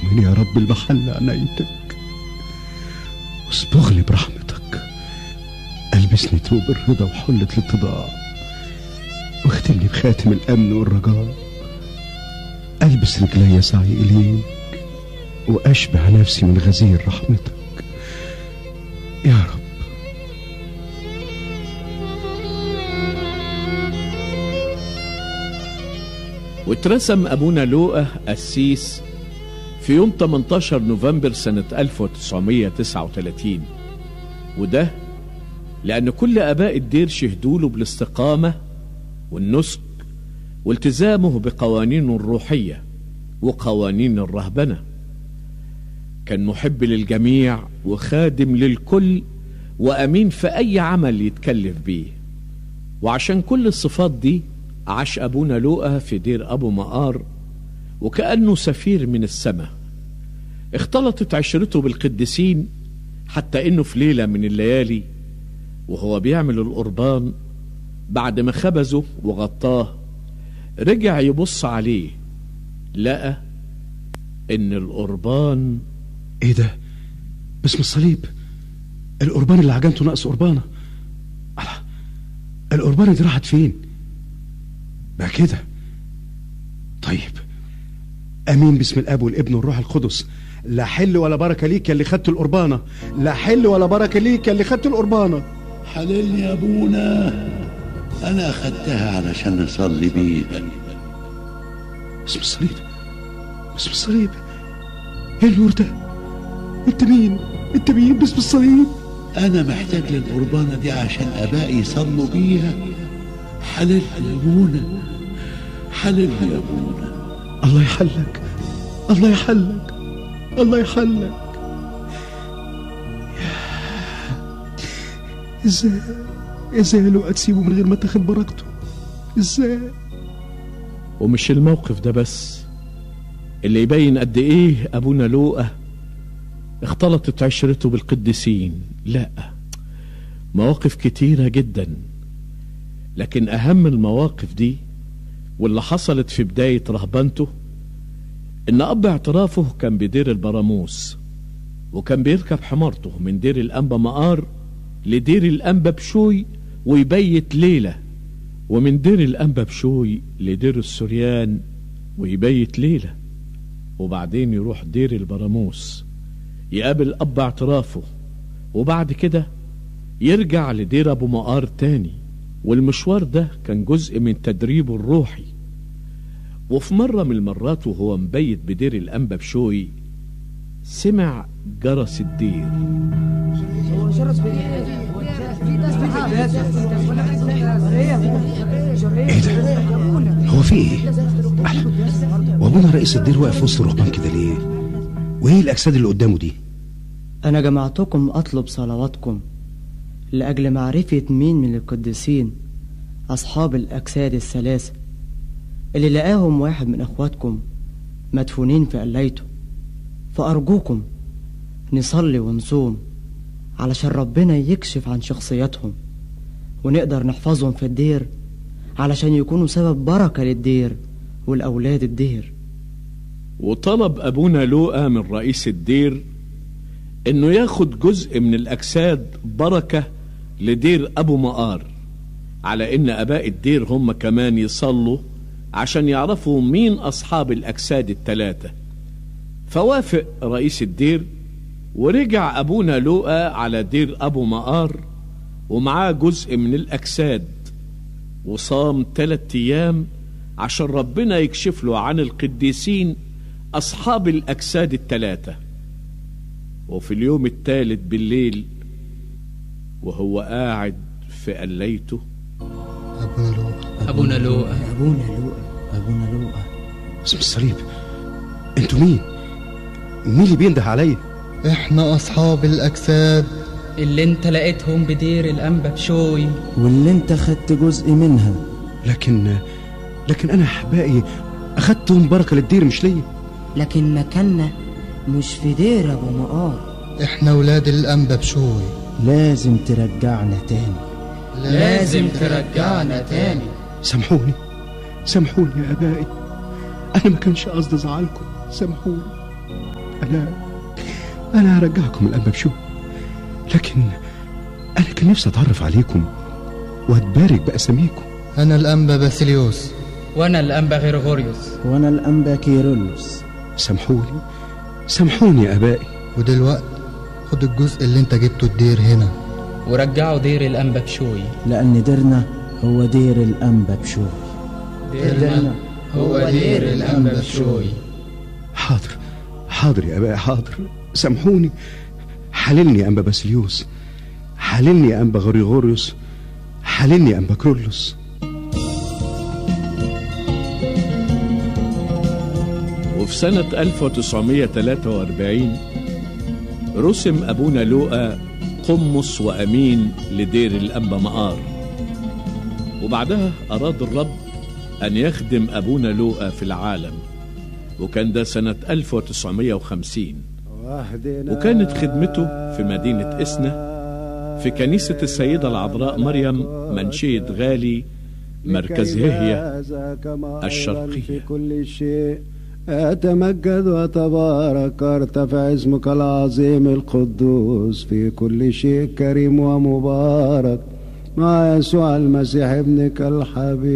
طمن يا رب المحل عنايتك واصبغني برحمتك البسني ثوب الرضا وحلة الاتضاع واختمني بخاتم الامن والرجاء البس رجلي سعي اليك واشبع نفسي من غزير رحمتك يا رب واترسم أبونا لوقا قسيس في يوم 18 نوفمبر سنة 1939 وده لأن كل آباء الدير شهدوا له بالاستقامة والنسك والتزامه بقوانينه الروحية وقوانين الرهبنة كان محب للجميع وخادم للكل وأمين في أي عمل يتكلف بيه وعشان كل الصفات دي عاش أبونا لوقا في دير أبو مقار وكأنه سفير من السماء اختلطت عشرته بالقديسين حتى إنه في ليلة من الليالي وهو بيعمل القربان بعد ما خبزه وغطاه رجع يبص عليه لقى إن القربان ايه ده باسم الصليب القربان اللي عجنته ناقص قربانه الله القربانه دي راحت فين بقى كده طيب امين باسم الاب والابن والروح القدس لا حل ولا بركه ليك يا اللي خدت القربانه لا حل ولا بركه ليك يا اللي خدت القربانه حللني يا ابونا انا اخدتها علشان نصلي بيها باسم الصليب باسم الصليب ايه النور ده انت مين انت مين باسم الصليب انا محتاج للقربانه دي عشان ابائي يصلوا بيها حللني يا ابونا حللني يا ابونا الله يحلك الله يحلك الله يحلك ازاي ازاي لو تسيبه من غير ما تاخد بركته ازاي ومش الموقف ده بس اللي يبين قد ايه ابونا لوقا اختلطت عشرته بالقديسين لا مواقف كتيرة جدا لكن اهم المواقف دي واللي حصلت في بداية رهبنته ان اب اعترافه كان بدير البراموس وكان بيركب حمارته من دير الانبا مقار لدير الانبا بشوي ويبيت ليلة ومن دير الانبا بشوي لدير السريان ويبيت ليلة وبعدين يروح دير البراموس يقابل اب اعترافه وبعد كده يرجع لدير ابو مقار تاني والمشوار ده كان جزء من تدريبه الروحي وفي مرة من المرات وهو مبيت بدير الأنبا بشوي سمع جرس الدير ايه ده هو في ايه أحلى. وابونا رئيس الدير واقف وسط الرهبان كده ليه وايه الاجساد اللي قدامه دي أنا جمعتكم أطلب صلواتكم لأجل معرفة مين من القديسين أصحاب الأجساد الثلاثة اللي لقاهم واحد من أخواتكم مدفونين في قليته فأرجوكم نصلي ونصوم علشان ربنا يكشف عن شخصياتهم ونقدر نحفظهم في الدير علشان يكونوا سبب بركة للدير والأولاد الدير وطلب أبونا لوقا من رئيس الدير إنه ياخد جزء من الأجساد بركة لدير أبو مقار على إن أباء الدير هم كمان يصلوا عشان يعرفوا مين أصحاب الأجساد التلاتة فوافق رئيس الدير ورجع أبونا لوقا على دير أبو مقار ومعاه جزء من الأجساد وصام تلات أيام عشان ربنا يكشف له عن القديسين أصحاب الأجساد التلاتة وفي اليوم الثالث بالليل وهو قاعد في قليته أبونا لوقا أبونا لوقا أبونا لوقا باسم الصليب انتوا مين مين اللي بينده عليا احنا اصحاب الاجساد اللي انت لقيتهم بدير الأنبا بشوي واللي انت خدت جزء منها لكن لكن انا احبائي اخدتهم بركه للدير مش ليا لكن مكاننا مش في دير ابو مقار احنا ولاد الانبا بشوي لازم ترجعنا تاني لازم ترجعنا تاني سامحوني سامحوني يا ابائي انا ما كانش قصدي ازعلكم سامحوني أنا أنا هرجعكم الأنبا بشوي لكن أنا كان نفسي أتعرف عليكم وأتبارك بأساميكم أنا الأنبا باسيليوس وانا الانبا غرغوريوس وانا الانبا كيرلس سامحوني سامحوني يا آبائي ودلوقتي خد الجزء اللي انت جبته الدير هنا ورجعوا دير الانبا بشوي لان ديرنا هو دير الانبا بشوي ديرنا هو دير الانبا بشوي حاضر حاضر يا آبائي حاضر سامحوني حللني يا أنبا باسليوس حللني يا أنبا غريغوريوس حللني يا أنبا كرولوس وفي سنة 1943 رسم أبونا لوقا قمص وأمين لدير الأنبا مقار وبعدها أراد الرب أن يخدم أبونا لوقا في العالم وكان ده سنة 1950 وكانت خدمته في مدينة إسنا في كنيسة السيدة العذراء مريم منشية غالي مركز هي الشرقية في كل شيء أتمجد وتبارك ارتفع اسمك العظيم القدوس في كل شيء كريم ومبارك مع يسوع المسيح ابنك الحبيب